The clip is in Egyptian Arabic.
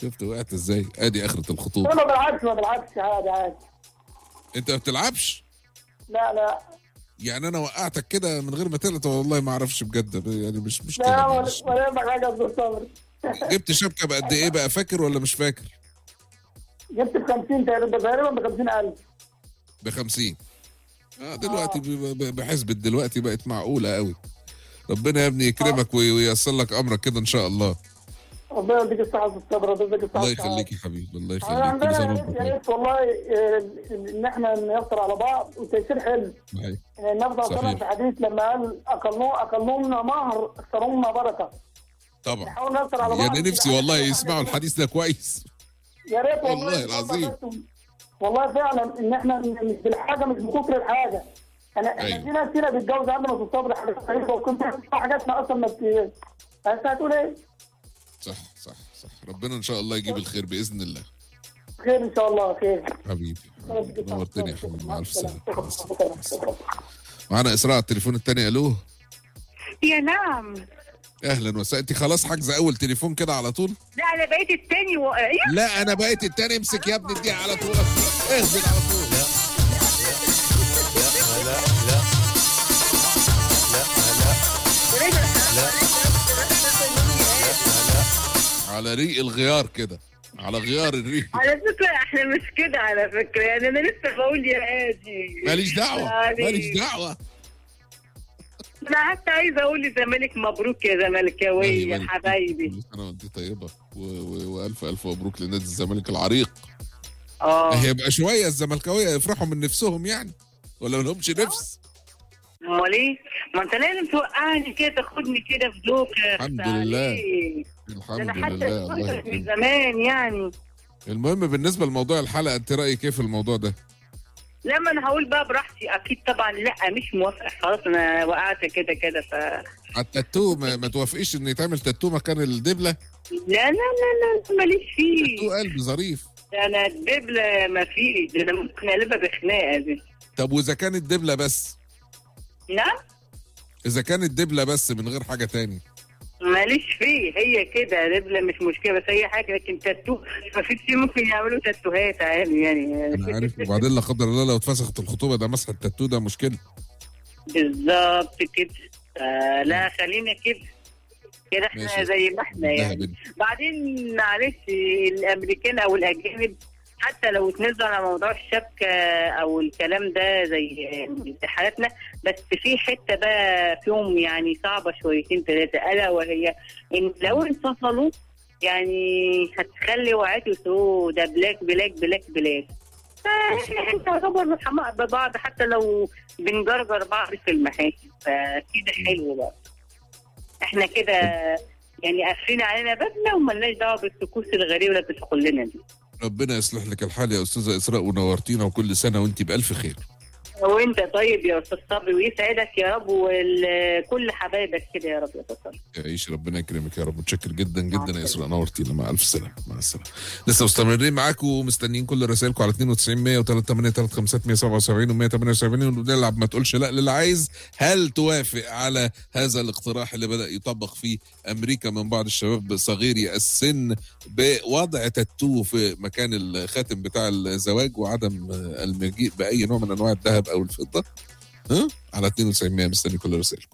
شفت وقعت ازاي ادي اخرة الخطوبة لا ما بلعبش ما بلعبش عادي عادي انت ما بتلعبش لا لا يعني انا وقعتك كده من غير ما تلعب والله ما اعرفش بجد يعني مش مش لا كده ولا معلش. ولا يهمك حاجه يا استاذ صبري جبت شبكة بقد ايه بقى فاكر ولا مش فاكر جبت ب 50 تقريبا تقريبا ب 50000 ب 50 اه دلوقتي ب- ب- بحسبة دلوقتي بقت معقولة قوي ربنا يا ابني يكرمك وي- وييسر لك امرك كده ان شاء الله ربنا يديك الصحه والصبر ربنا يديك الصحه الله والسعادة. يخليك يا حبيبي الله احنا يخليك كل عندنا سنة يا وانت ريت- يا طيب ريت والله آه، ان احنا نيسر على بعض وتيسير حلم صحيح. آه، النبي صلى الله عليه وسلم صحيح. في حديث لما قال اقلوا اقلونا مهر اكثرونا بركه طبعا نحاول نيسر على بعض يعني نفسي كده. والله يسمعوا الحديث ده كويس يا ريت والله والله العظيم. والله فعلا ان احنا مش بالحاجه مش بكتر الحاجه انا احنا أيوة. في ناس كده بتتجوز قبل ما تصبر حاجات غريبه وكنت في حاجاتنا اصلا ما بت انت هتقول ايه؟ صح صح صح ربنا ان شاء الله يجيب الخير باذن الله خير ان شاء الله خير حبيبي نورتني يا حبيبي مع الف سلامه مع السلامة. معانا اسراء على التليفون الثاني الو يا نعم اهلا وسهلا انت خلاص حاجزه اول تليفون كده على طول لا انا بقيت التاني و... إيه؟ لا انا بقيت التاني امسك يا ابني اديها على طول اهبط على طول على ريق الغيار كده على غيار الريق على فكرة احنا مش كده على فكرة يعني انا لسه بقول يا هادي ماليش دعوه يعني- ماليش دعوه انا حتى عايزة اقول لزمالك مبروك يا زملكاوية مالي- حبايبي كل سنه وانت طيبه و... و... والف الف مبروك لنادي الزمالك العريق اه هيبقى شويه الزملكاويه يفرحوا من نفسهم يعني ولا ما لهمش نفس امال ايه؟ ما انت لازم توقعني كده تاخدني كده في دوكة الحمد تعالي. لله. ده الحمد انا حتى لله الله اشتغلت من يكرمك زمان يعني المهم بالنسبه لموضوع الحلقه انت رايك ايه في الموضوع ده لما انا هقول بقى براحتي اكيد طبعا لا مش موافقة خلاص انا وقعت كده كده ف على التاتو ما, ما توافقيش ان يتعمل تاتو مكان الدبله لا لا لا لا ماليش فيه تاتو قلب ظريف ده انا الدبلة ما فيش ده انا ممكن اقلبها بخناقة دي طب واذا كانت دبله بس نعم اذا كانت دبله بس من غير حاجه تاني ماليش فيه هي كده دبلة مش مشكلة بس هي حاجة لكن تاتو ما فيش فيه ممكن يعملوا تاتوهات عادي يعني انا عارف وبعدين لا قدر الله لو اتفسخت الخطوبه ده مسح التاتو ده مشكله بالظبط كده آه لا خلينا كده كده احنا ماشي. زي ما احنا يعني ذهب بعدين معلش الامريكان او الاجانب حتى لو اتنزلوا على موضوع الشبكه او الكلام ده زي في حالاتنا بس في حته بقى فيهم يعني صعبه شويتين ثلاثه الا وهي ان لو انفصلوا يعني هتخلي وعيته سودة بلاك بلاك بلاك بلاك فاحنا يعتبر رحماء ببعض حتى لو بنجرجر بعض في المحاكم فكده حلو بقى احنا كده يعني قافلين علينا بابنا وملناش دعوه بالطقوس الغريبه اللي بتدخل لنا دي ربنا يصلح لك الحال يا استاذه اسراء ونورتينا وكل سنه وانت بالف خير وانت طيب يا استاذ صبري ويسعدك يا رب وكل حبايبك كده يا رب يا استاذ صبري يعيش ربنا يكرمك يا رب متشكر جدا جدا يا اسراء نورتينا مع الف سلامه مع السلامه لسه مستمرين معاكم ومستنيين كل رسائلكم على 92 100 383 177 و 178 ونلعب ما تقولش لا للي عايز هل توافق على هذا الاقتراح اللي بدا يطبق في امريكا من بعض الشباب صغيري السن بوضع تاتو في مكان الخاتم بتاع الزواج وعدم المجيء باي نوع من انواع الذهب او الفضه ها على 92 100 مستني كل رسائلكم